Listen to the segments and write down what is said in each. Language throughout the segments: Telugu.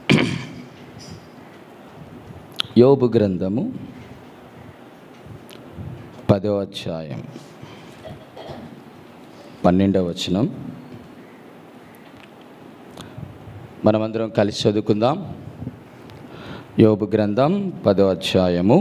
యోబు గ్రంథము పదో అధ్యాయం పన్నెండవ వచనం మనమందరం కలిసి చదువుకుందాం యోబు గ్రంథం పదో అధ్యాయము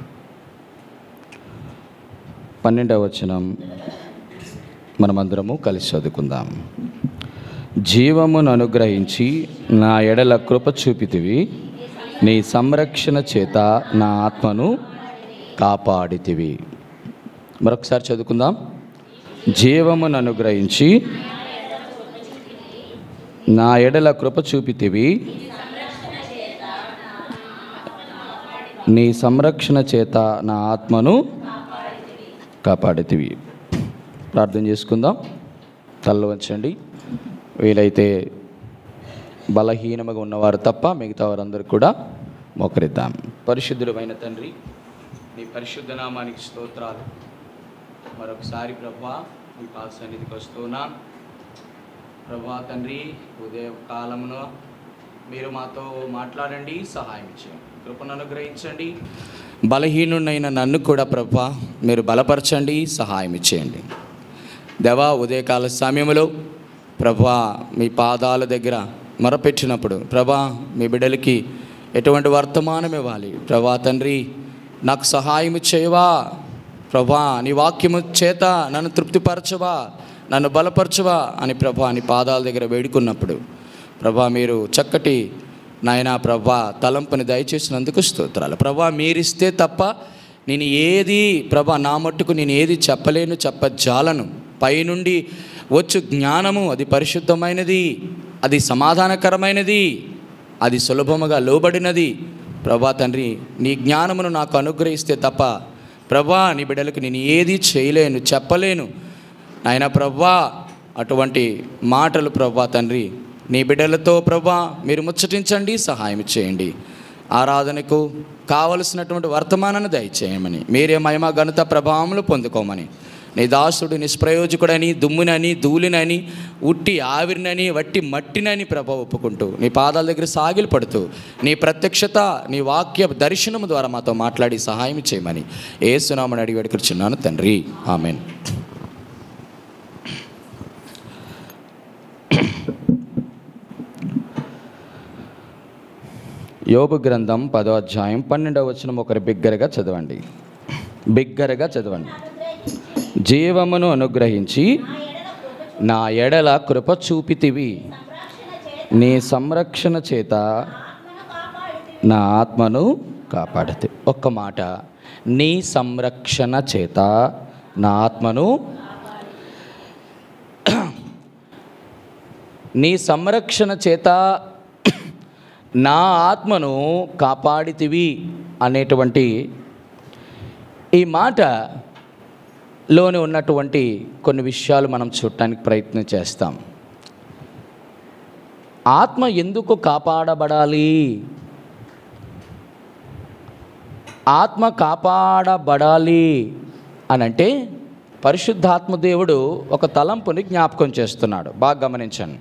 పన్నెండవ వచనం మనమందరము కలిసి చదువుకుందాం జీవమును అనుగ్రహించి నా ఎడల కృప చూపితివి నీ సంరక్షణ చేత నా ఆత్మను కాపాడితివి మరొకసారి చదువుకుందాం జీవమును అనుగ్రహించి నా ఎడల కృప చూపితివి నీ సంరక్షణ చేత నా ఆత్మను కాపాడితివి ప్రార్థన చేసుకుందాం తల్ల వంచండి వీలైతే బలహీనముగా ఉన్నవారు తప్ప మిగతా వారందరూ కూడా మోకరిద్దాం పరిశుద్ధుడమైన తండ్రి నీ పరిశుద్ధ నామానికి స్తోత్రాలు మరొకసారి ప్రభా మీ పాద సన్నిధికి వస్తున్నా ప్రభా తండ్రి ఉదయ కాలమున మీరు మాతో మాట్లాడండి సహాయం చేయండి కృపను అనుగ్రహించండి బలహీనుడైన నన్ను కూడా ప్రభా మీరు బలపరచండి సహాయం చేయండి దేవా ఉదయకాల సమయంలో ప్రభా మీ పాదాల దగ్గర మొరపెట్టినప్పుడు ప్రభా మీ బిడ్డలకి ఎటువంటి వర్తమానం ఇవ్వాలి ప్రభా తండ్రి నాకు సహాయం చేయవా ప్రభా నీ వాక్యము చేత నన్ను తృప్తిపరచవా నన్ను బలపరచవా అని ప్రభా నీ పాదాల దగ్గర వేడుకున్నప్పుడు ప్రభా మీరు చక్కటి నాయనా ప్రభా తలంపుని దయచేసినందుకు స్తోత్రాలు ప్రభా మీరిస్తే తప్ప నేను ఏది ప్రభా నా మట్టుకు నేను ఏది చెప్పలేను చెప్పజాలను పైనుండి వచ్చు జ్ఞానము అది పరిశుద్ధమైనది అది సమాధానకరమైనది అది సులభముగా లోబడినది ప్రభా తండ్రి నీ జ్ఞానమును నాకు అనుగ్రహిస్తే తప్ప ప్రభా నీ బిడ్డలకు నేను ఏది చేయలేను చెప్పలేను నాయన ప్రభా అటువంటి మాటలు ప్రభా తండ్రి నీ బిడ్డలతో ప్రభా మీరు ముచ్చటించండి సహాయం చేయండి ఆరాధనకు కావలసినటువంటి వర్తమానాన్ని దయచేయమని మీరే మహిమ ఘనత ప్రభావములు పొందుకోమని నీ దాసుడు నిష్ప్రయోజకుడని దుమ్మునని ధూళినని ఉట్టి ఆవిరినని వట్టి మట్టినని ప్రభ ఒప్పుకుంటూ నీ పాదాల దగ్గర సాగిలు పడుతూ నీ ప్రత్యక్షత నీ వాక్య దర్శనము ద్వారా మాతో మాట్లాడి సహాయం చేయమని ఏసునామని అడిగి వేడుకొచ్చున్నాను తండ్రి ఆమెన్ యోగు గ్రంథం పదో అధ్యాయం పన్నెండవ వచనం ఒకరి బిగ్గరగా చదవండి బిగ్గరగా చదవండి జీవమును అనుగ్రహించి నా ఎడల కృప చూపితివి నీ సంరక్షణ చేత నా ఆత్మను కాపాడితే ఒక్క మాట నీ సంరక్షణ చేత నా ఆత్మను నీ సంరక్షణ చేత నా ఆత్మను కాపాడితివి అనేటువంటి ఈ మాట లోని ఉన్నటువంటి కొన్ని విషయాలు మనం చూడటానికి ప్రయత్నం చేస్తాం ఆత్మ ఎందుకు కాపాడబడాలి ఆత్మ కాపాడబడాలి అని అంటే పరిశుద్ధాత్మ దేవుడు ఒక తలంపుని జ్ఞాపకం చేస్తున్నాడు బాగా గమనించండి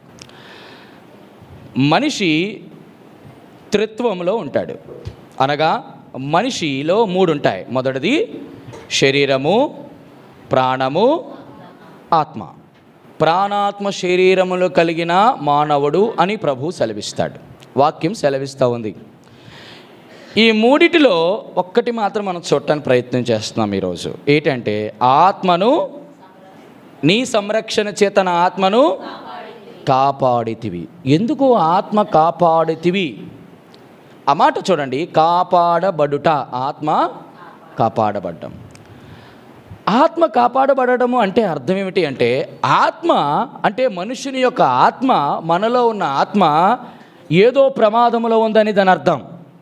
మనిషి త్రిత్వంలో ఉంటాడు అనగా మనిషిలో మూడు ఉంటాయి మొదటిది శరీరము ప్రాణము ఆత్మ ప్రాణాత్మ శరీరములు కలిగిన మానవుడు అని ప్రభు సెలవిస్తాడు వాక్యం సెలవిస్తూ ఉంది ఈ మూడిటిలో ఒక్కటి మాత్రం మనం చూడటానికి ప్రయత్నం చేస్తున్నాం ఈరోజు ఏంటంటే ఆత్మను నీ సంరక్షణ చేత నా ఆత్మను కాపాడితివి ఎందుకు ఆత్మ కాపాడితివి ఆ మాట చూడండి కాపాడబడుట ఆత్మ కాపాడబడ్డం ఆత్మ కాపాడబడము అంటే అర్థం ఏమిటి అంటే ఆత్మ అంటే మనుషుని యొక్క ఆత్మ మనలో ఉన్న ఆత్మ ఏదో ప్రమాదంలో ఉందని దాని అర్థం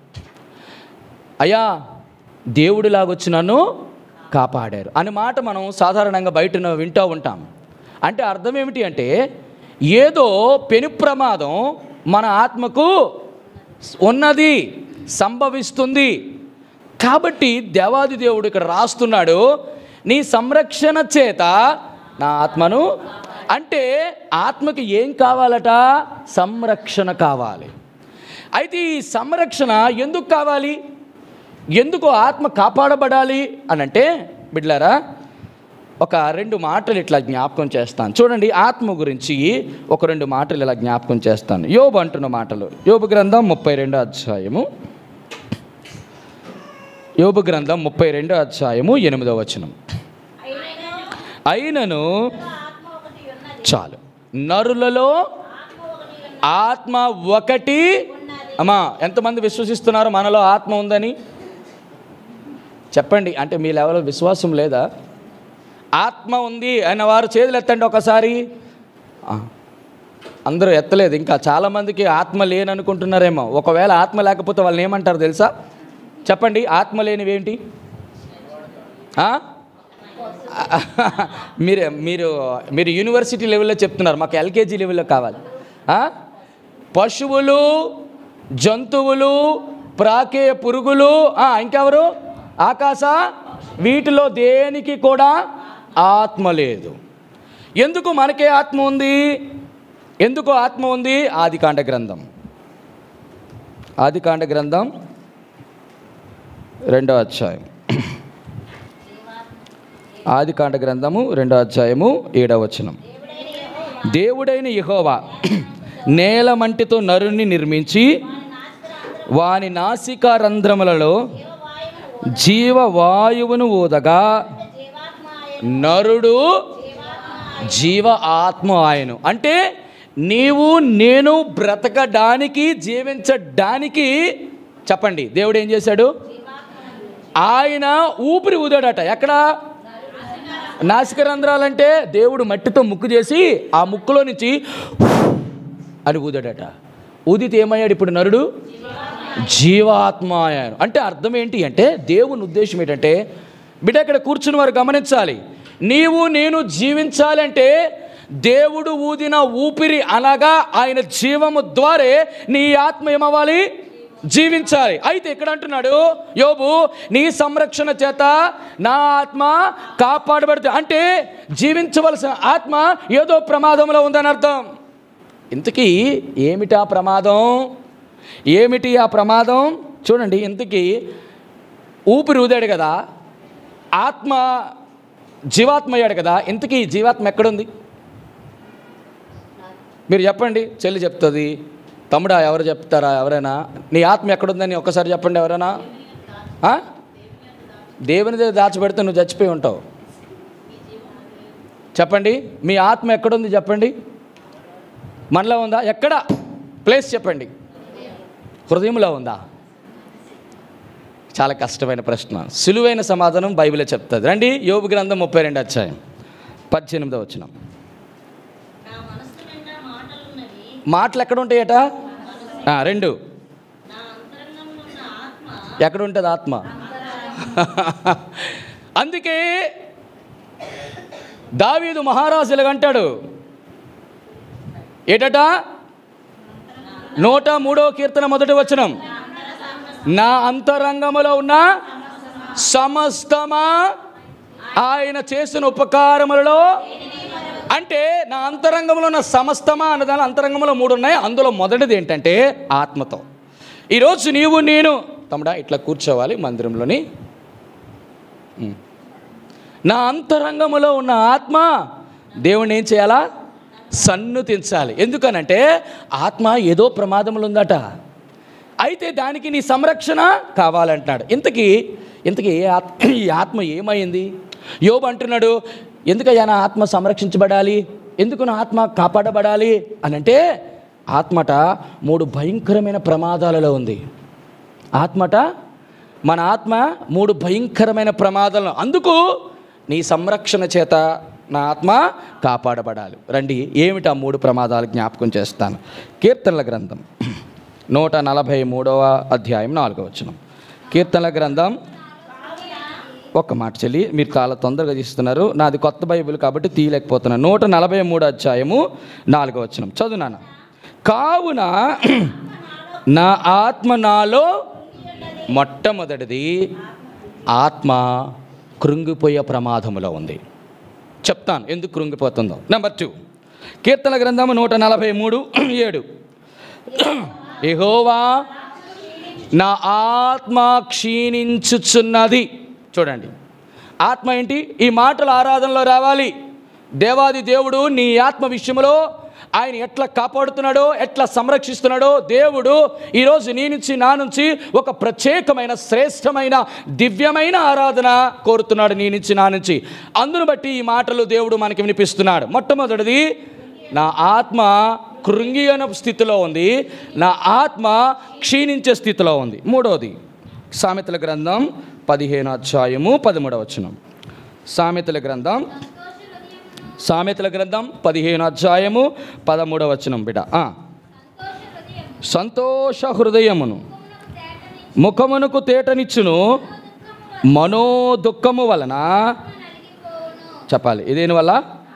అయ్యా దేవుడిలాగొచ్చి నన్ను కాపాడారు అని మాట మనం సాధారణంగా బయట వింటూ ఉంటాం అంటే అర్థం ఏమిటి అంటే ఏదో పెను ప్రమాదం మన ఆత్మకు ఉన్నది సంభవిస్తుంది కాబట్టి దేవాది దేవుడు ఇక్కడ రాస్తున్నాడు నీ సంరక్షణ చేత నా ఆత్మను అంటే ఆత్మకి ఏం కావాలట సంరక్షణ కావాలి అయితే ఈ సంరక్షణ ఎందుకు కావాలి ఎందుకు ఆత్మ కాపాడబడాలి అని అంటే బిడ్లారా ఒక రెండు మాటలు ఇట్లా జ్ఞాపకం చేస్తాను చూడండి ఆత్మ గురించి ఒక రెండు మాటలు ఇలా జ్ఞాపకం చేస్తాను యోబు అంటున్న మాటలు యోబు గ్రంథం ముప్పై రెండో అధ్యాయము యోబు గ్రంథం ముప్పై రెండో అధ్యాయము ఎనిమిదో వచనం అయినను చాలు నరులలో ఆత్మ ఒకటి అమ్మా ఎంతమంది విశ్వసిస్తున్నారు మనలో ఆత్మ ఉందని చెప్పండి అంటే మీ లెవెల్లో విశ్వాసం లేదా ఆత్మ ఉంది అన్న వారు చేతులు ఎత్తండి ఒకసారి ఆ, అందరూ ఎత్తలేదు ఇంకా చాలామందికి ఆత్మ లేననుకుంటున్నారేమో ఒకవేళ ఆత్మ లేకపోతే వాళ్ళని ఏమంటారు తెలుసా చెప్పండి ఆత్మ లేనివేంటి ఆ? మీరు మీరు మీరు యూనివర్సిటీ లెవెల్లో చెప్తున్నారు మాకు ఎల్కేజీ లెవెల్లో కావాలి ఆ? పశువులు జంతువులు ప్రాకే పురుగులు ఆ, ఇంకెవరు ఆకాశ వీటిలో దేనికి కూడా ఆత్మ లేదు ఎందుకు మనకే ఆత్మ ఉంది ఎందుకు ఆత్మ ఉంది ఆదికాండ గ్రంథం ఆదికాండ గ్రంథం రెండో అధ్యాయం ఆదికాండ గ్రంథము రెండో అధ్యాయము ఏడవ వచనం దేవుడైన యెహోవా నేల మంటితో నరుని నిర్మించి వాని నాసికా రంధ్రములలో జీవవాయువును ఊదగా నరుడు జీవ ఆత్మ ఆయను అంటే నీవు నేను బ్రతకడానికి జీవించడానికి చెప్పండి దేవుడు ఏం చేశాడు ఆయన ఊపిరి ఊదాడట ఎక్కడ నాసిక రంధ్రాలంటే దేవుడు మట్టితో ముక్కు చేసి ఆ ముక్కులో నుంచి అని ఊదాడట ఊదితే ఏమయ్యాడు ఇప్పుడు నరుడు జీవాత్మ అయ్యాడు అంటే అర్థం ఏంటి అంటే దేవుని ఉద్దేశం ఏంటంటే బిడ్డ ఇక్కడ కూర్చుని వారు గమనించాలి నీవు నేను జీవించాలంటే దేవుడు ఊదిన ఊపిరి అనగా ఆయన జీవము ద్వారే నీ ఆత్మ ఏమవ్వాలి జీవించాలి అయితే ఇక్కడ అంటున్నాడు యోబు నీ సంరక్షణ చేత నా ఆత్మ కాపాడబడుతుంది అంటే జీవించవలసిన ఆత్మ ఏదో ప్రమాదంలో ఉందని అర్థం ఇంతకీ ఏమిటి ఆ ప్రమాదం ఏమిటి ఆ ప్రమాదం చూడండి ఇంతకీ ఊపిరి ఊదాడు కదా ఆత్మ జీవాత్మ అయ్యాడు కదా ఇంతకీ ఈ జీవాత్మ ఎక్కడుంది మీరు చెప్పండి చెల్లి చెప్తుంది తమ్ముడా ఎవరు చెప్తారా ఎవరైనా నీ ఆత్మ ఎక్కడుందని ఒక్కసారి చెప్పండి ఎవరైనా ఆ? దేవుని దగ్గర దాచిపెడితే నువ్వు చచ్చిపోయి ఉంటావు చెప్పండి మీ ఆత్మ ఎక్కడుంది చెప్పండి మనలో ఉందా ఎక్కడ ప్లేస్ చెప్పండి హృదయంలో ఉందా చాలా కష్టమైన ప్రశ్న సులువైన సమాధానం బైబిలే చెప్తుంది రండి యోబు గ్రంథం ముప్పై రెండు అధ్యాయం పద్దెనిమిదో వచ్చిన నా మనస్సు నిండా మాటలున్నవి మాటలు ఎక్కడ ఉంటాయట ఆ, రెండు నా అంతరంగంలో ఉన్న ఆత్మ ఎక్కడ ఉంటుంది ఆత్మ అందుకే దావీదు మహారాజులుగా అంటాడు ఏటట నూట మూడో కీర్తన మొదటి వచనం నా అంతరంగములో ఉన్న సమస్తమా ఆయన చేసిన ఉపకారములలో అంటే నా అంతరంగంలో ఉన్న సమస్తమా అన్న దాని అంతరంగంలో మూడు ఉన్నాయి అందులో మొదటిది ఏంటంటే ఆత్మతో ఈరోజు నీవు నేను తమ్ముడా ఇట్లా కూర్చోవాలి మందిరంలోని ఉమ్. నా అంతరంగములో ఉన్న ఆత్మ దేవుణ్ణి ఏం చేయాలా సన్నుతించాలి ఎందుకనంటే ఆత్మ ఏదో ప్రమాదంలో ఉందట అయితే దానికి నీ సంరక్షణ కావాలంటున్నాడు ఇంతకీ ఇంతకీ ఏ ఆత్మ ఈ ఆత్మ ఏమైంది యోబు అంటున్నాడు ఎందుకయ్యా నా ఆత్మ సంరక్షించబడాలి ఎందుకు నా ఆత్మ కాపాడబడాలి అని అంటే ఆత్మట మూడు భయంకరమైన ప్రమాదాలలో ఉంది ఆత్మట మన ఆత్మ మూడు భయంకరమైన ప్రమాదాలను అందుకు నీ సంరక్షణ చేత నా ఆత్మ కాపాడబడాలి రండి ఏమిటి ఆ మూడు ప్రమాదాలు జ్ఞాపకం చేస్తాను కీర్తనల గ్రంథం నూట నలభై మూడవ అధ్యాయం నాలుగవ వచనం కీర్తనల గ్రంథం ఒక్క మాట చెల్లి మీరు చాలా తొందరగా తీస్తున్నారు నాది కొత్త బైబిల్ కాబట్టి తీయలేకపోతున్నాను నూట నలభై మూడు అధ్యాయము నాలుగో వచనం చదువు నాన్న కావున నా ఆత్మ నాలో మొట్టమొదటిది ఆత్మ కృంగిపోయే ప్రమాదములో ఉంది చెప్తాను ఎందుకు కృంగిపోతుందో నెంబర్ టూ కీర్తన గ్రంథము నూట నలభై మూడు ఏడు యెహోవా నా ఆత్మ క్షీణించుచున్నది చూడండి ఆత్మ ఏంటి ఈ మాటలు ఆరాధనలో రావాలి దేవాది దేవుడు నీ ఆత్మ విషయంలో ఆయన ఎట్లా కాపాడుతున్నాడో ఎట్లా సంరక్షిస్తున్నాడో దేవుడు ఈరోజు నీ నుంచి నా నుంచి ఒక ప్రత్యేకమైన శ్రేష్టమైన దివ్యమైన ఆరాధన కోరుతున్నాడు నీ నుంచి నా నుంచి అందును బట్టి ఈ మాటలు దేవుడు మనకి వినిపిస్తున్నాడు మొట్టమొదటిది నా ఆత్మ కృంగిన స్థితిలో ఉంది నా ఆత్మ క్షీణించే స్థితిలో ఉంది మూడవది సామెతల గ్రంథం పదిహేను అధ్యాయము పదమూడవ వచనం సామెతల గ్రంథం సామెతల గ్రంథం పదిహేను అధ్యాయము పదమూడవ వచనం బిడ ఆ. సంతోష హృదయమును ముఖమునకు తేటనిచ్చును మనో దుఃఖము వలన చెప్పాలి ఇదేని వల్ల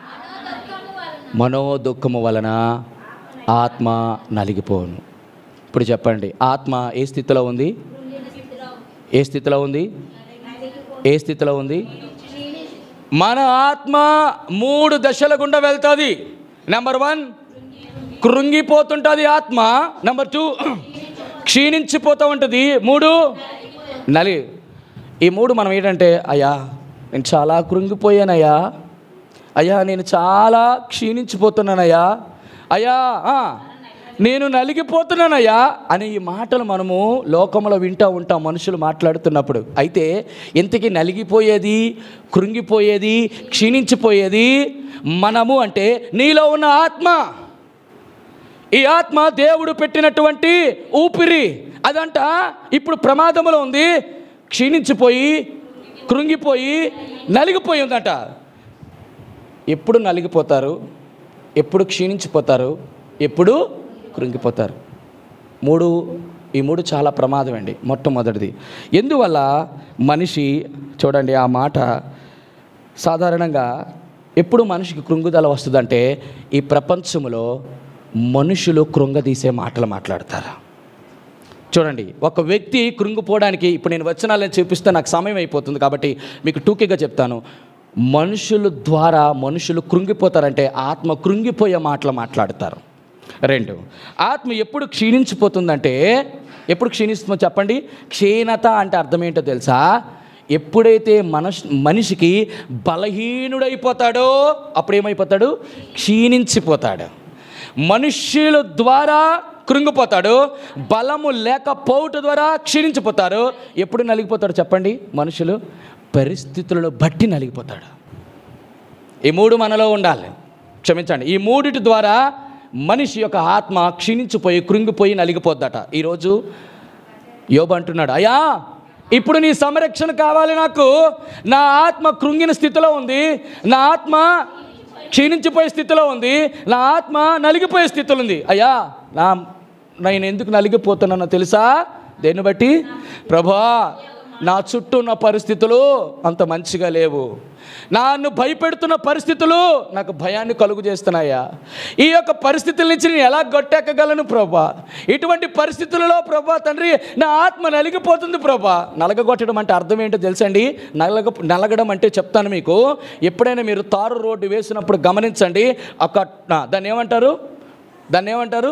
మనో దుఃఖము వలన ఆత్మ నలిగిపోను ఇప్పుడు చెప్పండి ఆత్మ ఏ స్థితిలో ఉంది ఏ స్థితిలో ఉంది ఏ స్థితిలో ఉంది మన ఆత్మ మూడు దశల గుండా వెళ్తుంది నెంబర్ వన్ కృంగిపోతుంటుంది ఆత్మ నెంబర్ టూ క్షీణించిపోతూ ఉంటుంది మూడు నలి ఈ మూడు మనం ఏంటంటే అయ్యా నేను చాలా కృంగిపోయానయ్యా అయ్యా నేను చాలా క్షీణించిపోతున్నానయ్యా అయ్యా ఆ, నేను నలిగిపోతున్నానయ్యా అనే ఈ మాటలు మనము లోకంలో వింటూ ఉంటాం మనుషులు మాట్లాడుతున్నప్పుడు అయితే ఇంతకీ నలిగిపోయేది కృంగిపోయేది క్షీణించిపోయేది మనము అంటే నీలో ఉన్న ఆత్మ ఈ ఆత్మ దేవుడు పెట్టినటువంటి ఊపిరి అదంట ఇప్పుడు ప్రమాదంలో ఉంది క్షీణించిపోయి కృంగిపోయి నలిగిపోయి ఉందంట ఎప్పుడు నలిగిపోతారు ఎప్పుడు క్షీణించిపోతారు ఎప్పుడు కృంగిపోతారు మూడు ఈ మూడు చాలా ప్రమాదం అండి మొట్టమొదటిది ఎందువల్ల మనిషి చూడండి ఆ మాట సాధారణంగా ఎప్పుడు మనిషికి కృంగుదల వస్తుందంటే ఈ ప్రపంచంలో మనుషులు కృంగదీసే మాటలు మాట్లాడతారు చూడండి ఒక వ్యక్తి కృంగిపోవడానికి ఇప్పుడు నేను వచనాలను చూపిస్తే నాకు సమయం అయిపోతుంది కాబట్టి మీకు టూకీగా చెప్తాను మనుషుల ద్వారా మనుషులు కృంగిపోతారంటే ఆత్మ కృంగిపోయే మాటలు మాట్లాడతారు రెండు ఆత్మ ఎప్పుడు క్షీణించిపోతుందంటే ఎప్పుడు క్షీణిస్తుందో చెప్పండి క్షీణత అంటే అర్థం ఏంటో తెలుసా ఎప్పుడైతే మనష్ మనిషికి బలహీనుడైపోతాడో అప్పుడు ఏమైపోతాడు క్షీణించిపోతాడు మనుష్యుల ద్వారా కృంగిపోతాడు బలము లేకపోవట ద్వారా క్షీణించిపోతారు ఎప్పుడు నలిగిపోతాడు చెప్పండి మనుషులు పరిస్థితులను బట్టి నలిగిపోతాడు ఈ మూడు మనలో ఉండాలి క్షమించండి ఈ మూడిటి ద్వారా మనిషి యొక్క ఆత్మ క్షీణించిపోయి కృంగిపోయి నలిగిపోద్దట ఈరోజు యోబు అంటున్నాడు అయ్యా ఇప్పుడు నీ సంరక్షణ కావాలి నాకు నా ఆత్మ కృంగిన స్థితిలో ఉంది నా ఆత్మ క్షీణించిపోయే స్థితిలో ఉంది నా ఆత్మ నలిగిపోయే స్థితిలో ఉంది అయ్యా నా నేను ఎందుకు నలిగిపోతున్నానో తెలుసా దేన్ని బట్టి ప్రభా నా చుట్టూ ఉన్న పరిస్థితులు అంత మంచిగా లేవు నన్ను భయపెడుతున్న పరిస్థితులు నాకు భయాన్ని కలుగు చేస్తున్నాయా ఈ యొక్క పరిస్థితుల నుంచి నేను ఎలా గొట్టెక్కగలను ప్రభా ఇటువంటి పరిస్థితులలో ప్రభా తండ్రి నా ఆత్మ నలిగిపోతుంది ప్రభా నలగగొట్టడం అంటే అర్థం ఏంటో తెలుసండి నలగ నలగడం అంటే చెప్తాను మీకు ఎప్పుడైనా మీరు తారు రోడ్డు వేసినప్పుడు గమనించండి ఒక ఆ, దాన్ని ఏమంటారు దాన్ని ఏమంటారు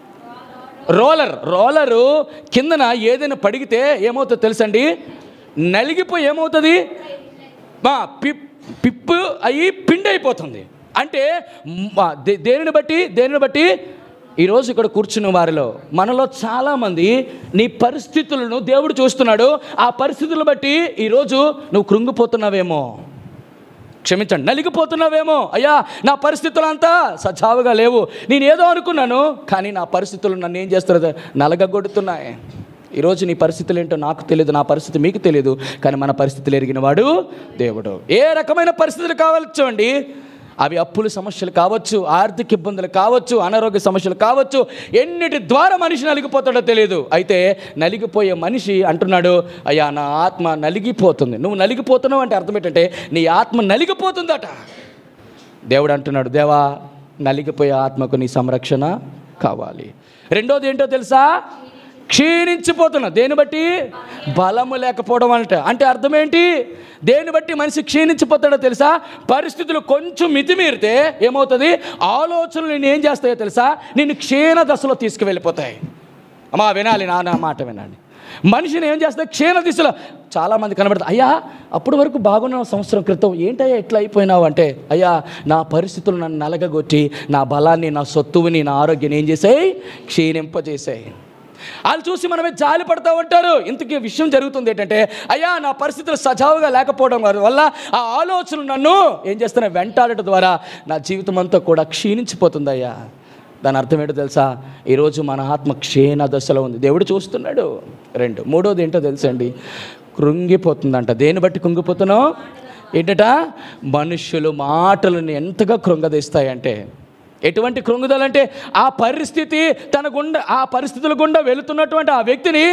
రోలర్ రోలరు కిందన ఏదైనా పడిగితే ఏమవుతుందో తెలుసండి నలిగిపోయి ఏమవుతుంది మా పిప్ పిప్పు అయ్యి పిండి అయిపోతుంది అంటే మ- దే- దేనిని బట్టి దేనిని బట్టి ఈరోజు ఇక్కడ కూర్చున్న వారిలో మనలో చాలామంది నీ పరిస్థితులను దేవుడు చూస్తున్నాడు ఆ పరిస్థితులను బట్టి ఈరోజు నువ్వు కృంగిపోతున్నావేమో క్షమించండి నలిగిపోతున్నావేమో అయ్యా నా పరిస్థితులు అంతా సజావుగా లేవు నేను ఏదో అనుకున్నాను కానీ నా పరిస్థితులు నన్ను ఏం చేస్తున్నది నలగగొడుతున్నాయి ఈరోజు నీ పరిస్థితులు ఏంటో నాకు తెలియదు నా పరిస్థితి మీకు తెలియదు కానీ మన పరిస్థితులు ఎరిగిన వాడు దేవుడు ఏ రకమైన పరిస్థితులు కావచ్చు అండి అవి అప్పుల సమస్యలు కావచ్చు ఆర్థిక ఇబ్బందులు కావచ్చు అనారోగ్య సమస్యలు కావచ్చు ఎన్నిటి ద్వారా మనిషి నలిగిపోతాడో తెలియదు అయితే నలిగిపోయే మనిషి అంటున్నాడు అయ్యా నా ఆత్మ నలిగిపోతుంది నువ్వు నలిగిపోతున్నావు అంటే అర్థం ఏంటంటే నీ ఆత్మ నలిగిపోతుందట దేవుడు అంటున్నాడు దేవా నలిగిపోయే ఆత్మకు నీ సంరక్షణ కావాలి రెండోది ఏంటో తెలుసా క్షీణించిపోతున్నా దేని బట్టి బలము లేకపోవడం అంటే అంటే అర్థం ఏంటి దేని బట్టి మనిషి క్షీణించిపోతాడో తెలుసా పరిస్థితులు కొంచెం మితిమీరితే ఏమవుతుంది ఆలోచనలు నేను ఏం చేస్తాయో తెలుసా నిన్ను క్షీణ దశలో తీసుకువెళ్ళిపోతాయి అమ్మా వినాలి నా నా మాట వినండి మనిషిని ఏం చేస్తే క్షీణ దిశలో చాలామంది కనబడుతుంది అయ్యా అప్పటి వరకు బాగున్న సంవత్సరం క్రితం ఏంటయ్యా ఎట్లా అయిపోయినావు అంటే అయ్యా నా పరిస్థితులు నన్ను నలగగొట్టి నా బలాన్ని నా సొత్తువుని నా ఆరోగ్యాన్ని ఏం చేసాయి క్షీణింపజేసాయి వాళ్ళు చూసి మనమే జాలి పడుతూ ఉంటారు ఇంతకీ విషయం జరుగుతుంది ఏంటంటే అయ్యా నా పరిస్థితులు సజావుగా లేకపోవడం వల్ల ఆ ఆలోచనలు నన్ను ఏం చేస్తున్నాయి వెంటాడటం ద్వారా నా జీవితం అంతా కూడా క్షీణించిపోతుంది అయ్యా దాని అర్థం ఏంటో తెలుసా ఈరోజు మన ఆత్మ క్షీణ దశలో ఉంది దేవుడు చూస్తున్నాడు రెండు మూడోది ఏంటో తెలుసండి కృంగిపోతుందంట దేన్ని బట్టి కృంగిపోతున్నావు ఏంటట మనుషులు మాటలను ఎంతగా కృంగదీస్తాయంటే ఎటువంటి కృంగుదలంటే ఆ పరిస్థితి తన గుండా ఆ పరిస్థితుల గుండా వెళుతున్నటువంటి ఆ వ్యక్తిని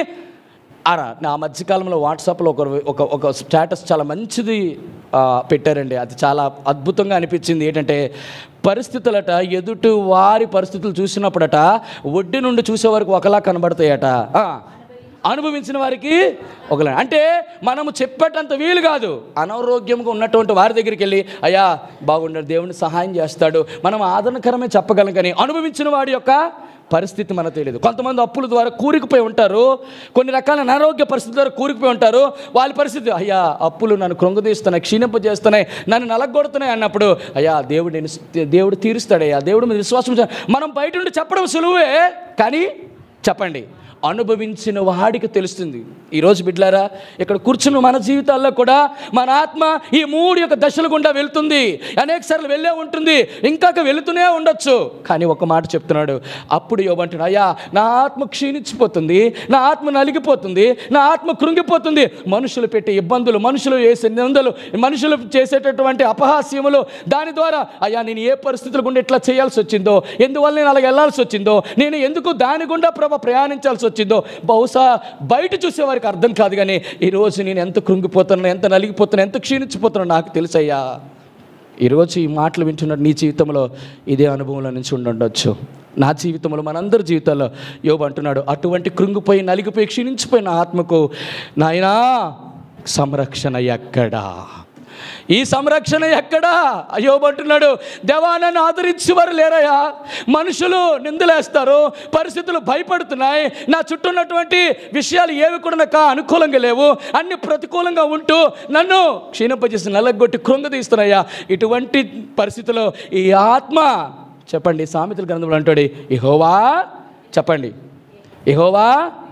అరా నా మధ్యకాలంలో వాట్సాప్లో ఒక ఒక ఒక స్టేటస్ చాలా మంచిది ఆ, పెట్టారండి అది చాలా అద్భుతంగా అనిపించింది ఏంటంటే పరిస్థితులట ఎదుటి వారి పరిస్థితులు చూసినప్పుడట ఒడ్డు నుండి చూసే వరకు ఒకలా కనబడతాయట ఆ, అనుభవించిన వారికి ఒకలా అంటే మనము చెప్పేటంత వీలు కాదు అనారోగ్యంగా ఉన్నటువంటి వారి దగ్గరికి వెళ్ళి అయ్యా బాగుండారు దేవుని సహాయం చేస్తాడు మనం ఆదరణకరమే చెప్పగలం కానీ అనుభవించిన వాడి యొక్క పరిస్థితి మనకు తెలియదు కొంతమంది అప్పుల ద్వారా కూరుకుపోయి ఉంటారు కొన్ని రకాల అనారోగ్య పరిస్థితుల ద్వారా కూరుకుపోయి ఉంటారు వాళ్ళ పరిస్థితి అయ్యా అప్పులు నన్ను కృంగదీస్తున్నాయి క్షీణింపజేస్తున్నాయి నన్ను నలగొడుతున్నాయి అన్నప్పుడు అయ్యా దేవుడు నేను దేవుడు తీరుస్తాడయ్యా దేవుడు మీద విశ్వాసం ఉంచాలి. మనం బయట నుండి చెప్పడం సులువే కానీ చెప్పండి అనుభవించిన వాడికి తెలుస్తుంది ఈరోజు బిడ్లారా ఇక్కడ కూర్చున్న మన జీవితాల్లో కూడా మన ఆత్మ ఈ మూడు యొక్క దశల గుండా వెళ్తుంది అనేక సార్లు వెళ్ళే ఉంటుంది ఇంకా వెళుతూనే ఉండొచ్చు కానీ ఒక మాట చెప్తున్నాడు అప్పుడు యోబంటున్నాడు అయ్యా నా ఆత్మ క్షీణించిపోతుంది నా ఆత్మ నలిగిపోతుంది నా ఆత్మ కృంగిపోతుంది మనుషులు పెట్టే ఇబ్బందులు మనుషులు వేసే నిందలు మనుషులు చేసేటటువంటి అపహాస్యములు దాని ద్వారా అయ్యా నేను ఏ పరిస్థితుల గుండా ఇట్లా చేయాల్సి వచ్చిందో ఎందువల్ల నేను అలాగ వెళ్ళాల్సి వచ్చిందో నేను ఎందుకు దాని గుండా ప్రభ ప్రయాణించాల్సి వచ్చిందో బహుశా బయట చూసే వారికి అర్థం కాదు కానీ ఈరోజు నేను ఎంత కృంగిపోతున్నాను ఎంత నలిగిపోతున్నాను ఎంత క్షీణించిపోతున్నాను నాకు తెలుసయ్యా ఈరోజు ఈ మాటలు వింటున్న నీ జీవితంలో ఇదే అనుభవంలో నుంచి ఉండుండొచ్చు నా జీవితంలో మనందరి జీవితాల్లో యోబు అంటున్నాడు అటువంటి కృంగిపోయి నలిగిపోయి క్షీణించిపోయిన ఆత్మకు నాయనా సంరక్షణ ఎక్కడా ఈ సంరక్షణ ఎక్కడా అయ్యోబు అంటున్నాడు దేవా నన్ను ఆదరించేవారు లేరయ్యా మనుషులు నిందలేస్తారు పరిస్థితులు భయపడుతున్నాయి నా చుట్టూ ఉన్నటువంటి విషయాలు ఏవి కూడా నాకు అనుకూలంగా లేవు అన్ని ప్రతికూలంగా ఉంటూ నన్ను క్షీణింపజేసి నల్లగొట్టి కృంగదీస్తున్నాయా ఇటువంటి పరిస్థితుల్లో ఈ ఆత్మ చెప్పండి సామెతల గ్రంథంలో అంటాడు ఇహోవా చెప్పండి ఇహోవా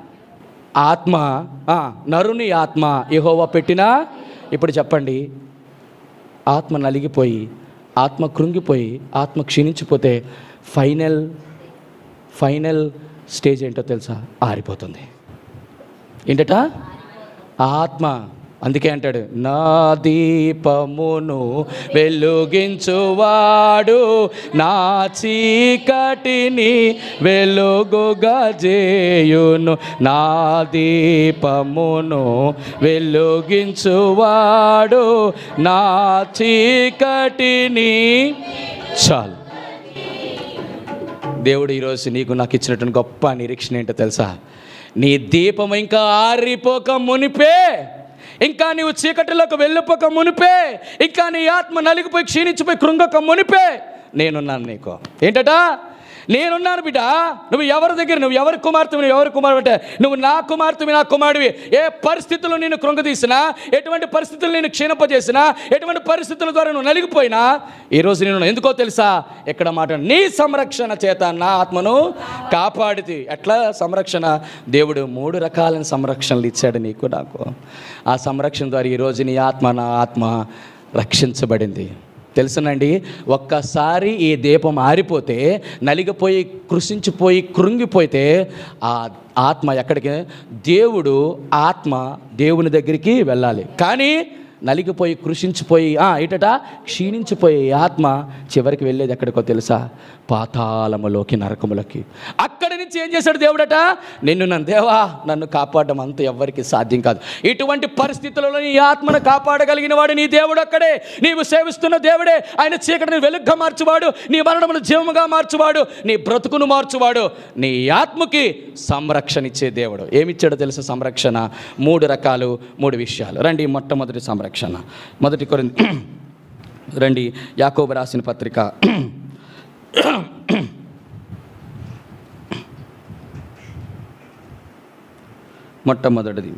ఆత్మ ఆ, నరుని ఆత్మ యెహోవా పెట్టిన ఇప్పుడు చెప్పండి ఆత్మ నలిగిపోయి ఆత్మ కృంగిపోయి ఆత్మ క్షీణించిపోతే ఫైనల్ ఫైనల్ స్టేజ్ ఏంటో తెలుసా ఆరిపోతుంది ఏంటట ఆత్మ అందుకే అంటాడు నా దీపమును వెలుగించువాడు నా చీకటిని వెలుగుగా చేయును నా దీపమును వెలుగించువాడు నా చీకటిని చాలు దేవుడు ఈరోజు నీకు నాకు ఇచ్చినటువంటి గొప్ప నిరీక్షణ ఏంటో తెలుసా నీ దీపం ఇంకా ఆరిపోక మునిపే ఇంకా నీవు చీకటిలోకి వెళ్ళిపోక మునిపే ఇంకా నీ ఆత్మ నలిగిపోయి క్షీణించిపోయి కృంగక మునిపే నేనున్నాను నీకు ఏంటట నేనున్నాను బిడ్డ నువ్వు ఎవరి దగ్గర నువ్వు ఎవరి కుమార్తెవి నువ్వు ఎవరి కుమారుడు అంటే నువ్వు నా కుమార్తెవి నా కుమారుడివి ఏ పరిస్థితుల్లో నేను కృంగదీసినా ఎటువంటి పరిస్థితులు నేను క్షీణింపజేసినా ఎటువంటి పరిస్థితుల ద్వారా నువ్వు నలిగిపోయినా ఈరోజు నేను ఎందుకో తెలుసా ఎక్కడ మాట నీ సంరక్షణ చేత నా ఆత్మను కాపాడితే ఎట్లా సంరక్షణ దేవుడు మూడు రకాలైన సంరక్షణలు ఇచ్చాడు నీకు నాకు ఆ సంరక్షణ ద్వారా ఈరోజు నీ ఆత్మ నా ఆత్మ రక్షించబడింది తెలుసునండి ఒక్కసారి ఈ దీపం ఆరిపోతే నలిగిపోయి కృషించిపోయి కృంగిపోతే ఆ ఆత్మ ఎక్కడికి దేవుడు ఆత్మ దేవుని దగ్గరికి వెళ్ళాలి కానీ నలిగిపోయి కృషించిపోయి ఆ, ఇటట క్షీణించిపోయే ఈ ఆత్మ చివరికి వెళ్ళేది ఎక్కడికో తెలుసా పాతాళములోకి నరకములకి అక్కడి నుంచి ఏం చేశాడు దేవుడట నిన్ను నన్ను దేవా నన్ను కాపాడడం అంత ఎవ్వరికి సాధ్యం కాదు ఇటువంటి పరిస్థితులలో నీ ఆత్మను కాపాడగలిగిన వాడు నీ దేవుడు అక్కడే నీవు సేవిస్తున్న దేవుడే ఆయన చీకటిని వెలుగ్గా మార్చువాడు నీ మరణమును జీవముగా మార్చువాడు నీ బ్రతుకును మార్చువాడు నీ ఆత్మకి సంరక్షణ ఇచ్చే దేవుడు ఏమిచ్చాడో తెలుసా సంరక్షణ మూడు రకాలు మూడు విషయాలు రండి మొట్టమొదటి సంరక్షణ మొదటి కొరింది రండి యాకోబు రాసిన పత్రిక మొట్టమొదటిది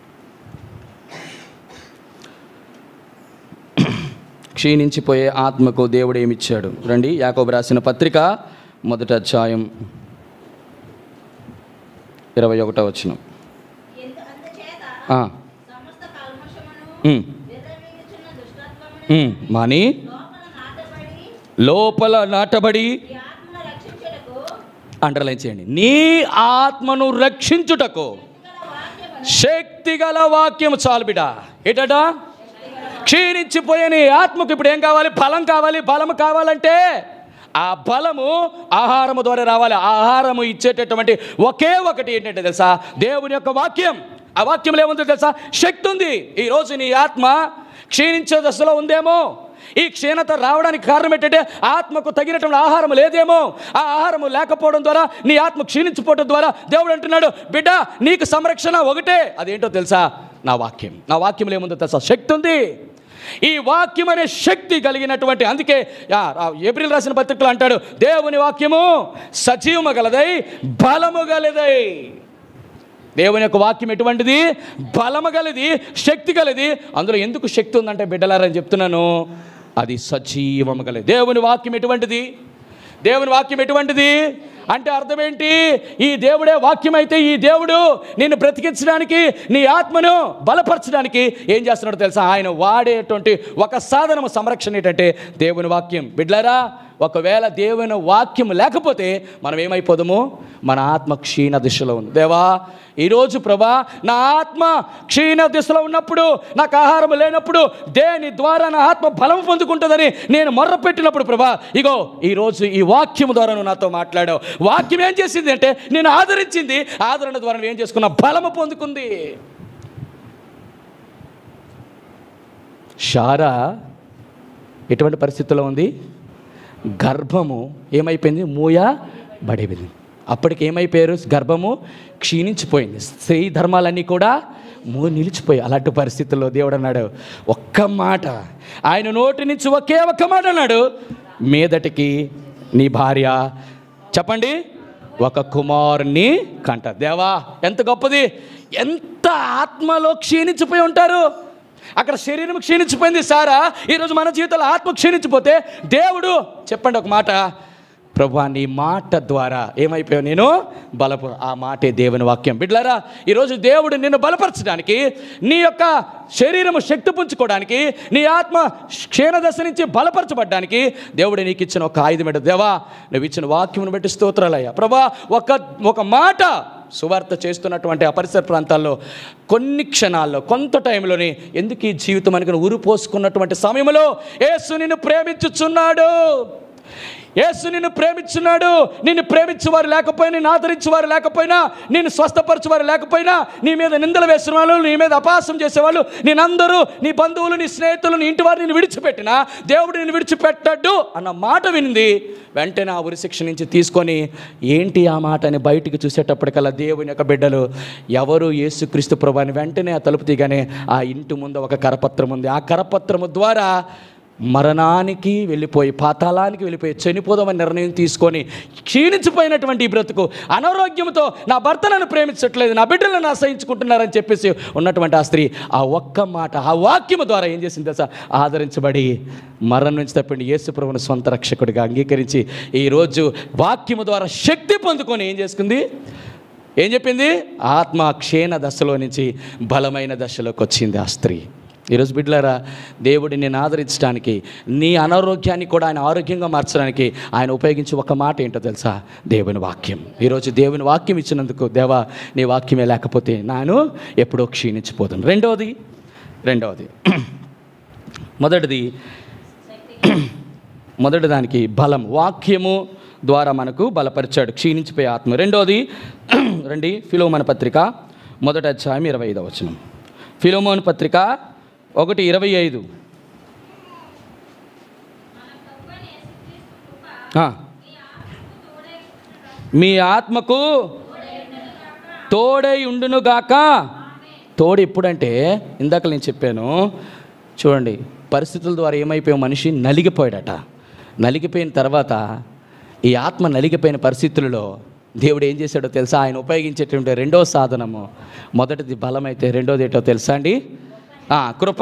క్షీణించిపోయే ఆత్మకు దేవుడు ఏమిచ్చాడు రండి యాకోబు రాసిన పత్రిక మొదటి అధ్యాయం ఇరవై ఒకటో వచ్చిన ఎందు అందుచేత సమస్త కల్మషమును విర్రవీగుచున్న దుష్టత్వమును మాని లోపల నాటబడి లోపల నాటబడి ఈ ఆత్మను రక్షించుటకు అండర్లైన్ చేయండి నీ ఆత్మను రక్షించుటకు గల వాక్యమును శక్తిగల వాక్యం చాలు బిడ ఏటట క్షీణించిపోయే నీ ఆత్మకు ఇప్పుడు ఏం కావాలి బలం కావాలి బలం కావాలంటే ఆ బలము ఆహారము ద్వారా రావాలి ఆ ఆహారము ఇచ్చేటటువంటి ఒకే ఒకటి ఏంటంటే తెలుసా దేవుని యొక్క వాక్యం ఆ వాక్యంలో ఏముందో తెలుసా శక్తి ఉంది ఈరోజు నీ ఆత్మ క్షీణించే దశలో ఉందేమో ఈ క్షీణత రావడానికి కారణం ఏంటంటే ఆత్మకు తగినటువంటి ఆహారం లేదేమో ఆ ఆహారము లేకపోవడం ద్వారా నీ ఆత్మ క్షీణించిపోవడం ద్వారా దేవుడు అంటున్నాడు బిడ్డ నీకు సంరక్షణ ఒకటే అదేంటో తెలుసా నా వాక్యం నా వాక్యంలో ఏముందో తెలుసా శక్తి ఉంది ఈ వాక్యం అనే శక్తి కలిగినటువంటి అందుకే ఆ, ఆ, ఏప్రిల్ రాసిన పత్రికలు అంటాడు దేవుని వాక్యము సజీవము గలదై బలము గలదై దేవుని యొక్క వాక్యం ఎటువంటిది బలము గలది శక్తి గలది అందులో ఎందుకు శక్తి ఉందంటే బిడ్డలారని చెప్తున్నాను అది సజీవము గలది దేవుని వాక్యం ఎటువంటిది దేవుని వాక్యం ఎటువంటిది అంటే అర్థం ఏంటి ఈ దేవుడే వాక్యం అయితే ఈ దేవుడు నిన్ను బ్రతికించడానికి నీ ఆత్మను బలపరచడానికి ఏం చేస్తున్నాడో తెలుసా ఆయన వాడేటువంటి ఒక సాధనము సంరక్షణ ఏంటంటే దేవుని వాక్యం బిడ్లరా ఒకవేళ దేవుని వాక్యం లేకపోతే మనం ఏమైపోదాము మన ఆత్మ క్షీణ దిశలో ఉంది దేవా ఈరోజు ప్రభా నా ఆత్మ క్షీణ దిశలో ఉన్నప్పుడు నాకు ఆహారం లేనప్పుడు దేని ద్వారా నా ఆత్మ బలం పొందుకుంటుందని నేను మొర్ర పెట్టినప్పుడు ప్రభా ఇగో ఈరోజు ఈ వాక్యం ద్వారా నువ్వు నాతో మాట్లాడావు వాక్యం ఏం చేసింది అంటే నేను ఆదరించింది ఆదరణ ద్వారా నువ్వు ఏం చేసుకున్నా బలము పొందుకుంది షారా ఎటువంటి పరిస్థితుల్లో ఉంది గర్భము ఏమైపోయింది మూయ బడిపోయింది అప్పటికి ఏమైపోయారు గర్భము క్షీణించిపోయింది స్త్రీ ధర్మాలన్నీ కూడా మూ నిలిచిపోయి అలాంటి పరిస్థితుల్లో దేవుడు అన్నాడు ఒక్క మాట ఆయన నోటి నుంచి ఒకే ఒక్క మాట అన్నాడు మీదటికి నీ భార్య చెప్పండి ఒక కుమారుని కంట దేవా ఎంత గొప్పది ఎంత ఆత్మలో క్షీణించిపోయి ఉంటారు అక్కడ శరీరం క్షీణించిపోయింది సారా ఈరోజు మన జీవితంలో ఆత్మ క్షీణించిపోతే దేవుడు చెప్పండి ఒక మాట ప్రభా నీ మాట ద్వారా ఏమైపోయావు నేను బలపు ఆ మాటే దేవుని వాక్యం బిడ్లారా ఈరోజు దేవుడు నిన్ను బలపరచడానికి నీ యొక్క శరీరము శక్తి పుంజుకోవడానికి నీ ఆత్మ క్షీణదశ నుంచి బలపరచబడ్డానికి దేవుడు నీకు ఇచ్చిన ఒక ఆయుధం ఏంటో దేవా నువ్వు ఇచ్చిన వాక్యమును బట్టి స్తోత్రాలయ్యా ప్రభా ఒక ఒక మాట సువార్త చేస్తున్నటువంటి ఆ పరిసర ప్రాంతాల్లో కొన్ని క్షణాల్లో కొంత టైంలోనే ఎందుకు ఈ జీవితం అనుకుని ఊరు పోసుకున్నటువంటి సమయంలో యేసు నిన్ను ప్రేమించుచున్నాడు యేసు నిన్ను ప్రేమించున్నాడు నిన్ను ప్రేమించేవారు లేకపోయినా నిన్ను ఆదరించేవారు లేకపోయినా నిన్ను స్వస్థపరచేవారు లేకపోయినా నీ మీద నిందలు వేసిన వాళ్ళు నీ మీద అపాసం చేసేవాళ్ళు నేనందరూ నీ బంధువులు నీ స్నేహితులు నీ ఇంటి వారు నేను విడిచిపెట్టినా దేవుడు నేను విడిచిపెట్టాడు అన్న మాట వినింది వెంటనే ఆ ఉరిశిక్ష నుంచి తీసుకొని ఏంటి ఆ మాట అని బయటికి చూసేటప్పటికల్లా దేవుని యొక్క బిడ్డలు ఎవరు యేసుక్రీస్తు ప్రభు అని వెంటనే ఆ తలుపు తీగానే ఆ ఇంటి ముందు ఒక కరపత్రం ఉంది ఆ కరపత్రము ద్వారా మరణానికి వెళ్ళిపోయి పాతాళానికి వెళ్ళిపోయి చనిపోదామని నిర్ణయం తీసుకొని క్షీణించిపోయినటువంటి ఈ బ్రతుకు అనారోగ్యంతో నా భర్త నన్ను ప్రేమించట్లేదు నా బిడ్డలను ఆశ్రయించుకుంటున్నారని చెప్పేసి ఉన్నటువంటి ఆ స్త్రీ ఆ ఒక్క మాట ఆ వాక్యము ద్వారా ఏం చేసింది తెలుసా ఆదరించబడి మరణం నుంచి తప్పిండి యేసు ప్రభుని సొంత రక్షకుడిగా అంగీకరించి ఈరోజు వాక్యము ద్వారా శక్తి పొందుకొని ఏం చేసుకుంది ఏం చెప్పింది ఆత్మ క్షీణ దశలో నుంచి బలమైన దశలోకి వచ్చింది ఆ స్త్రీ ఈరోజు బిడ్డలారా దేవుడిని నేను ఆదరించడానికి నీ అనారోగ్యాన్ని కూడా ఆయన ఆరోగ్యంగా మార్చడానికి ఆయన ఉపయోగించి ఒక మాట ఏంటో తెలుసా దేవుని వాక్యం ఈరోజు దేవుని వాక్యం ఇచ్చినందుకు దేవా నీ వాక్యమే లేకపోతే నాను ఎప్పుడో క్షీణించిపోతాను రెండవది రెండవది మొదటిది మొదటి దానికి బలం వాక్యము ద్వారా మనకు బలపరిచాడు క్షీణించిపోయే ఆత్మ రెండోది రండి ఫిలోమన పత్రిక మొదటి అధ్యాయం ఇరవై ఐదవ వచనం ఫిలోమోన్ పత్రిక ఒకటి ఇరవై ఐదు ఆ. మీ ఆత్మకు తోడై ఉండునుగాక తోడు ఎప్పుడంటే ఇందాక నేను చెప్పాను చూడండి పరిస్థితుల ద్వారా ఏమైపోయావు మనిషి నలిగిపోయాడట నలిగిపోయిన తర్వాత ఈ ఆత్మ నలిగిపోయిన పరిస్థితులలో దేవుడు ఏం చేశాడో తెలుసా ఆయన ఉపయోగించేటువంటి రెండో సాధనము మొదటిది బలం అయితే రెండోది ఏంటో తెలుసా అండి ఆ, కృప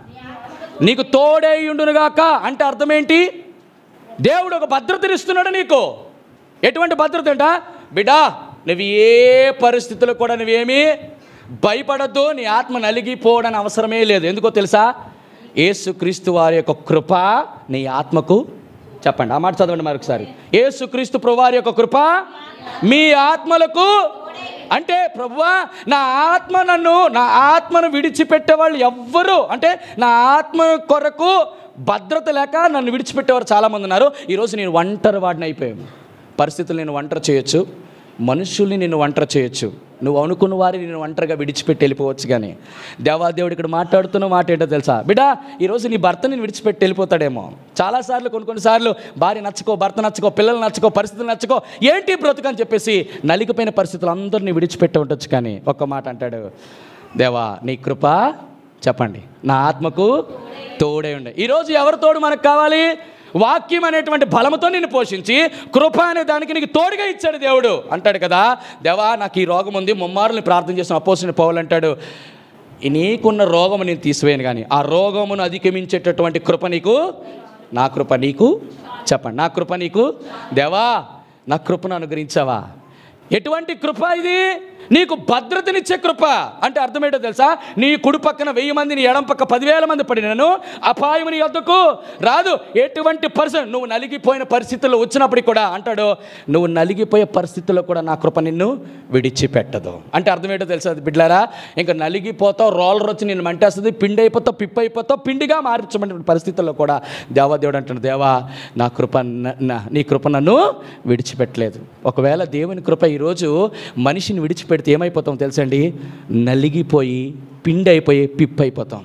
నీకు తోడే ఉండునుగాక అంటే అర్థం ఏంటి దేవుడు ఒక భద్రతను ఇస్తున్నాడు నీకు ఎటువంటి భద్రత అంట బిడ్డా నువ్వు ఏ పరిస్థితుల్లో కూడా నువ్వేమీ భయపడద్దు నీ ఆత్మ నలిగిపోవడానికి అవసరమే లేదు ఎందుకో తెలుసా యేసుక్రీస్తు వారి యొక్క కృప నీ ఆత్మకు చెప్పండి ఆ మాట చదవండి మరొకసారి యేసుక్రీస్తు ప్రభువారి యొక్క కృప మీ ఆత్మలకు అంటే ప్రభువా నా ఆత్మ నన్ను నా ఆత్మను విడిచిపెట్టే వాళ్ళు ఎవ్వరు అంటే నా ఆత్మ కొరకు భద్రత లేక నన్ను విడిచిపెట్టేవారు చాలామంది ఉన్నారు ఈరోజు నేను ఒంటరి వాడిని అయిపోయాను పరిస్థితులు నేను ఒంటరి చేయొచ్చు మనుషుల్ని నేను ఒంటరి చేయొచ్చు నువ్వు అనుకున్న వారిని నేను ఒంటరిగా విడిచిపెట్టి వెళ్ళిపోవచ్చు కానీ దేవాదేవుడు ఇక్కడ మాట్లాడుతున్న మాట ఏంటో తెలుసా బిడా ఈరోజు నీ భర్త నేను విడిచిపెట్టి వెళ్ళిపోతాడేమో చాలాసార్లు కొన్ని కొన్నిసార్లు భార్య నచ్చుకో భర్త నచ్చుకో పిల్లలు నచ్చుకో పరిస్థితులు నచ్చుకో ఏంటి బ్రతుకు అని చెప్పేసి నలిగిపోయిన పరిస్థితులు అందరినీ విడిచిపెట్టి ఉండొచ్చు కానీ ఒక్క మాట అంటాడు దేవా నీ కృప చెప్పండి నా ఆత్మకు తోడే ఉండే ఈరోజు ఎవరి తోడు మనకు కావాలి వాక్యం అనేటువంటి బలముతో నిన్ను పోషించి కృప అనే దానికి నీకు తోడుగా ఇచ్చాడు దేవుడు అంటాడు కదా దేవా నాకు ఈ రోగం ఉంది ముమ్మారుని ప్రార్థన చేసిన అపోసిన పౌలు అంటాడు "ఈ నీకున్న రోగము నేను తీసివేయను కానీ ఆ రోగమును అధిగమించేటటువంటి కృప నీకు నా కృప నీకు చెప్పండి నా కృప నీకు దేవా నా కృపను అనుగ్రహించావా ఎటువంటి కృప ఇది నీకు భద్రతనిచ్చే కృప అంటే అర్థమేంటో తెలుసా నీ కుడి పక్కన వెయ్యి మంది నీ ఎడం పక్క పదివేల మంది పడినను అపాయం నీ వద్దకు రాదు ఎటువంటి పరిస్థితి నువ్వు నలిగిపోయిన పరిస్థితుల్లో వచ్చినప్పటికి కూడా అంటాడు నువ్వు నలిగిపోయే పరిస్థితుల్లో కూడా నా కృప నిన్ను విడిచిపెట్టదు అంటే అర్థమేంటో తెలుసా బిడ్లారా ఇంకా నలిగిపోతావు రోలర్ వచ్చి నేను మంటేస్తుంది పిండి అయిపోతావు పిప్పి అయిపోతావు పిండిగా మార్చబడిన పరిస్థితుల్లో కూడా దేవాదేవుడు అంటున్నాడు దేవా నా కృప న- నా- నీ కృప నన్ను విడిచిపెట్టలేదు ఒకవేళ దేవుని కృప ఈరోజు మనిషిని విడిచిపెడితే ఏమైపోతాం తెలుసండి నలిగిపోయి పిండి అయిపోయి పిప్పి అయిపోతాం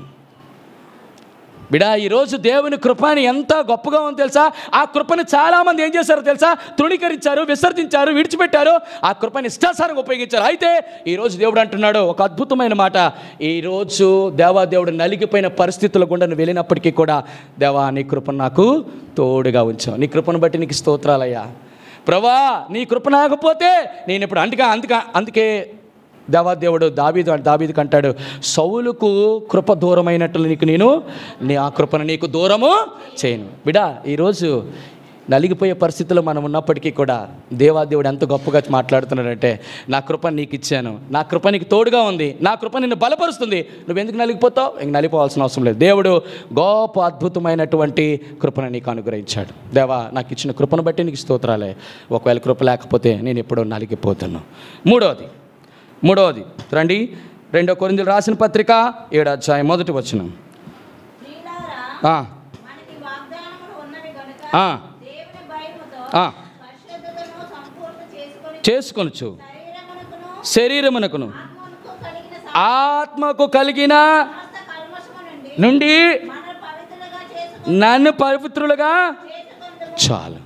బిడా ఈరోజు దేవుని కృపని ఎంత గొప్పగా ఉంది తెలుసా ఆ కృపని చాలామంది ఏం చేశారో తెలుసా తృణీకరించారు విసర్జించారు విడిచిపెట్టారు ఆ కృపని ఇష్టాసారంగా ఉపయోగించారు అయితే ఈరోజు దేవుడు అంటున్నాడు ఒక అద్భుతమైన మాట ఈరోజు దేవా దేవుడు నలిగిపోయిన పరిస్థితుల గుండా నువ్వు వెళ్ళినప్పటికీ కూడా దేవా నీ కృపను నాకు తోడుగా ఉంచావు నీ కృపను బట్టి నీకు స్తోత్రాలయ్యా ప్రభా నీ కృప నాకపోతే నేను ఇప్పుడు అందుకే అందుకే అందుకే దేవాదేవుడు దాబీదు దాబీదుకు అంటాడు సౌలుకు కృప దూరమైనట్లు నీకు నేను నీ ఆ కృపను నీకు దూరము చేయను బిడా ఈరోజు నలిగిపోయే పరిస్థితిలో మనం ఉన్నప్పటికీ కూడా దేవాదేవుడు ఎంత గొప్పగా మాట్లాడుతున్నాడంటే నా కృప నీకు ఇచ్చాను నా కృప నీకు తోడుగా ఉంది నా కృప నిన్ను బలపరుస్తుంది నువ్వు ఎందుకు నలిగిపోతావు ఇంక నలిపోవాల్సిన అవసరం లేదు దేవుడు గొప్ప అద్భుతమైనటువంటి కృపను నీకు అనుగ్రహించాడు దేవా నాకు ఇచ్చిన కృపను బట్టి నీకు స్తోత్రాలే ఒకవేళ కృప లేకపోతే నేను ఎప్పుడో నలిగిపోతాను మూడవది మూడవది రండి రెండో కొరిందులు రాసిన పత్రిక ఏడు అధ్యాయం మొదటి వచ్చిన ప్రియులారా, మనకి వాగ్దానములు ఉన్నవి గనుక ఆ. దేవుని భయముతో ఆ. పరిశుద్ధతను సంపూర్ణ చేసుకొని చేసుకొనొచ్చు శరీరమునకును శరీరమునకును ఆత్మకును కలిగిన ఆత్మకు కలిగిన సమస్త కల్మషము నుండి నుండి మన పవిత్రులుగా చేసుకొని నన్ను పవిత్రులుగా చేసుకొందుము. చాలు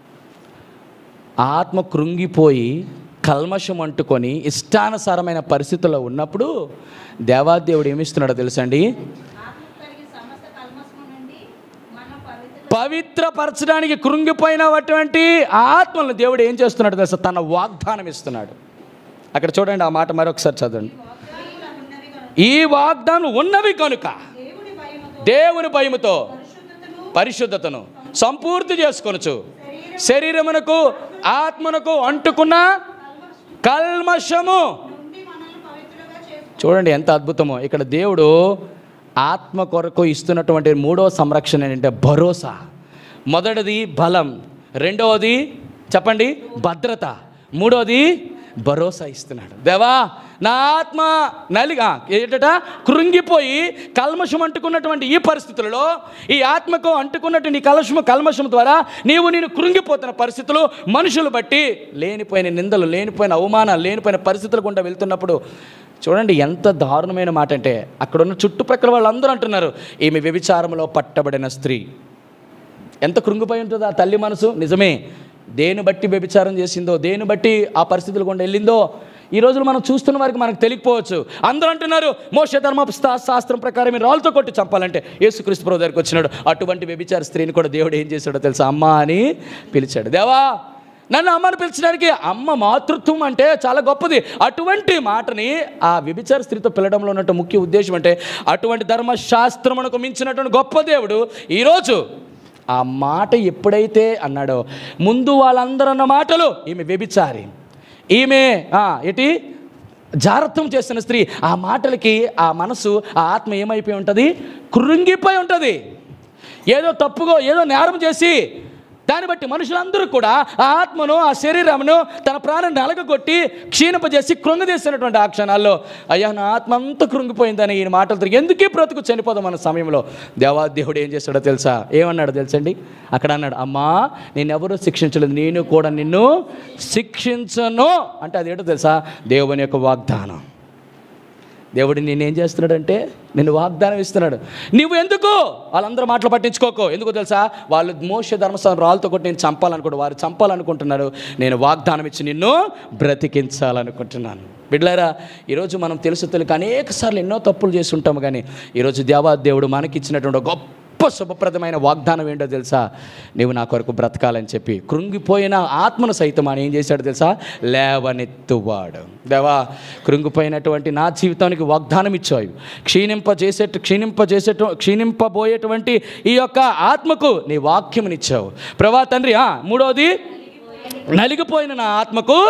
ఆత్మ కృంగిపోయి కల్మషం అంటుకొని ఇష్టానుసారమైన పరిస్థితుల్లో ఉన్నప్పుడు దేవాదేవుడు ఏమిస్తున్నాడో తెలుసండి ఆత్మకు కలిగిన సమస్త కల్మషము నుండి మన పవిత్రులు పవిత్రపరచడానికి కృంగిపోయినటువంటి ఆ ఆత్మలను దేవుడు ఏం చేస్తున్నాడు తెలుసా తన వాగ్దానం ఇస్తున్నాడు అక్కడ చూడండి ఆ మాట మరొకసారి చదవండి ఉన్నవి గనుక ఈ వాగ్దానం ఉన్నవి కనుక దేవుని భయముతో దేవుని భయముతో పరిశుద్ధతను పరిశుద్ధతను సంపూర్తి చేసుకొనొచ్చు శరీరమునకు ఆత్మనకు అంటుకున్న కల్మషము నుండి మనల్ని పవిత్రులుగా చేసుకొని చూడండి ఎంత అద్భుతమో ఇక్కడ దేవుడు ఆత్మ కొరకు ఇస్తున్నటువంటి మూడో సంరక్షణ ఏంటంటే భరోసా మొదటిది బలం రెండవది చెప్పండి భద్రత మూడోది భరోసా ఇస్తున్నాడు దేవా నా ఆత్మ నలిగా ఏంటట కృంగిపోయి కల్మషం అంటుకున్నటువంటి ఈ పరిస్థితులలో ఈ ఆత్మకు అంటుకున్నటువంటి ఈ కల్మషము కల్మషం ద్వారా నీవు నేను కృంగిపోతున్న పరిస్థితులు మనుషులు బట్టి లేనిపోయిన నిందలు లేనిపోయిన అవమానాలు లేనిపోయిన పరిస్థితులు గుండా వెళ్తున్నప్పుడు చూడండి ఎంత దారుణమైన మాట అంటే అక్కడ ఉన్న చుట్టుప్రక్కల వాళ్ళందరూ అంటున్నారు ఈమె వ్యభిచారంలో పట్టబడిన స్త్రీ ఎంత కృంగిపోయి ఉంటుందో ఆ తల్లి మనసు నిజమే దేని బట్టి వ్యభిచారం చేసిందో దేని బట్టి ఆ పరిస్థితులు గుండా వెళ్ళిందో ఈ రోజులు మనం చూస్తున్న వారికి మనకు తెలియకపోవచ్చు అందరూ అంటున్నారు మోస ధర్మ శాస్త్రం ప్రకారం మీరు రాళ్ళతో కొట్టి చంపాలంటే యేసుక్రీస్తు ప్రభు దగ్గరికి వచ్చినాడు అటువంటి వ్యభిచార స్త్రీని కూడా దేవుడు ఏం చేశాడో తెలుసా అమ్మా అని పిలిచాడు దేవా నన్ను అమ్మని పిలిచడానికి అమ్మ మాతృత్వం అంటే చాలా గొప్పది అటువంటి మాటని ఆ వ్యభిచార స్త్రీతో పిల్లడంలో ఉన్నట్టు ముఖ్య ఉద్దేశం అంటే అటువంటి ధర్మశాస్త్రమునకు మించినటువంటి గొప్ప దేవుడు ఈరోజు ఆ మాట ఎప్పుడైతే అన్నాడో ముందు వాళ్ళందరూ అన్న మాటలు ఈమె వ్యభిచారి ఈమె ఆ, ఏంటి జారత్వం చేసిన స్త్రీ ఆ మాటలకి ఆ మనసు ఆ ఆత్మ ఏమైపోయి ఉంటుంది కృంగిపోయి ఉంటుంది ఏదో తప్పుగో ఏదో నేరం చేసి దాన్ని బట్టి మనుషులందరూ కూడా ఆ ఆత్మను ఆ శరీరమును తన ప్రాణాన్ని నలగగొట్టి క్షీణింపజేసి కృంగదీసినటువంటి ఆ క్షణాల్లో అయ్యా నా ఆత్మ అంతా కృంగిపోయిందని ఈయన మాటలు తిరిగి ఎందుకే బ్రతుకు చనిపోదాం అన్న సమయంలో దేవాదేవుడు ఏం చేస్తాడో తెలుసా ఏమన్నాడు తెలుసండి అక్కడ అన్నాడు అమ్మా నేను ఎవరు శిక్షించలేదు నేను కూడా నిన్ను శిక్షించను అంటే అదేంటో తెలుసా దేవుని యొక్క వాగ్దానం దేవుడు నేనేం చేస్తున్నాడంటే నేను వాగ్దానం ఇస్తున్నాడు నువ్వు ఎందుకు వాళ్ళందరూ మాటలు పట్టించుకోకు ఎందుకు తెలుసా వాళ్ళు మోస ధర్మస్థానం రాళ్ళతో కొట్టి నేను చంపాలనుకుంటు వారు చంపాలనుకుంటున్నారు నేను వాగ్దానం ఇచ్చి నిన్ను బ్రతికించాలనుకుంటున్నాను బిడ్లారా ఈరోజు మనం తెలుసు తెలియక అనేక సార్లు ఎన్నో తప్పులు చేసి ఉంటాము కానీ ఈరోజు దేవా దేవుడు మనకిచ్చినటువంటి ఒక గొప్ప శుభప్రదమైన వాగ్దానం ఏంటో తెలుసా నీవు నా కొరకు బ్రతకాలని చెప్పి కృంగిపోయిన ఆత్మను సైతం ఆయన ఏం చేశాడు తెలుసా లేవనెత్తువాడు దేవా కృంగిపోయినటువంటి నా జీవితానికి వాగ్దానం ఇచ్చావు క్షీణింప చేసే క్షీణింప చేసే క్షీణింపబోయేటువంటి ఈ యొక్క ఆత్మకు నీ వాక్యమునిచ్చావు ప్రభా తండ్రి ఆ, మూడోది నలిగిపోయిన నా ఆత్మకు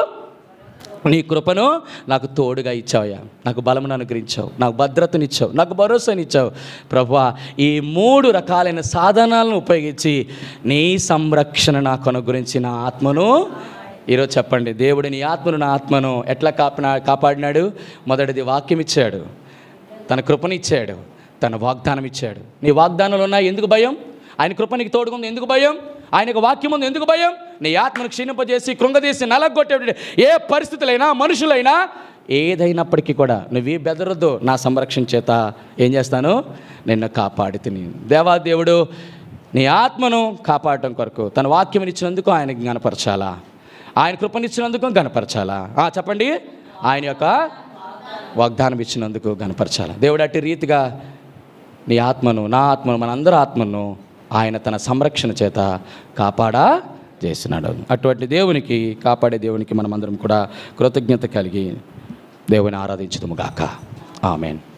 నీ కృపను నాకు తోడుగా ఇచ్చావయ్యా నాకు బలమును అనుగ్రహించావు నాకు భద్రతనిచ్చావు నాకు భరోసానిచ్చావు ప్రభా ఈ మూడు రకాలైన సాధనాలను ఉపయోగించి నీ సంరక్షణ నాకు అనుగురించి నా ఆత్మను ఈరోజు చెప్పండి దేవుడు నీ ఆత్మను నా ఆత్మను ఎట్లా కాపాడినా కాపాడినాడు మొదటిది వాక్యం ఇచ్చాడు తన కృపనిచ్చాడు తన వాగ్దానం ఇచ్చాడు నీ వాగ్దానాలు ఉన్నాయి ఎందుకు భయం ఆయన కృప నీకు తోడుకుంది ఎందుకు భయం ఆయనకు వాక్యం ఉంది ఎందుకు భయం నీ ఆత్మను క్షీణింపజేసి కృంగదీసి నలగొట్టే ఏ పరిస్థితులైనా మనుషులైనా ఏదైనప్పటికీ కూడా నువ్వు బెదరొద్దు నా సంరక్షణ చేత ఏం చేస్తాను నిన్ను కాపాడి తిని దేవాదేవుడు నీ ఆత్మను కాపాడటం కొరకు తన వాక్యం ఇచ్చినందుకు ఆయనకి గనపరచాలా ఆయన కృపనిచ్చినందుకు గనపరచాలా ఆ, చెప్పండి ఆయన యొక్క వాగ్దానం ఇచ్చినందుకు గనపరచాలా దేవుడు అట్టి రీతిగా నీ ఆత్మను నా ఆత్మను మనందరి ఆత్మను ఆయన తన సంరక్షణ చేత కాపాడా చేసినాడు అటువంటి దేవునికి కాపాడే దేవునికి మనమందరం కూడా కృతజ్ఞత కలిగి దేవుని ఆరాధించదుము గాక ఆమెన్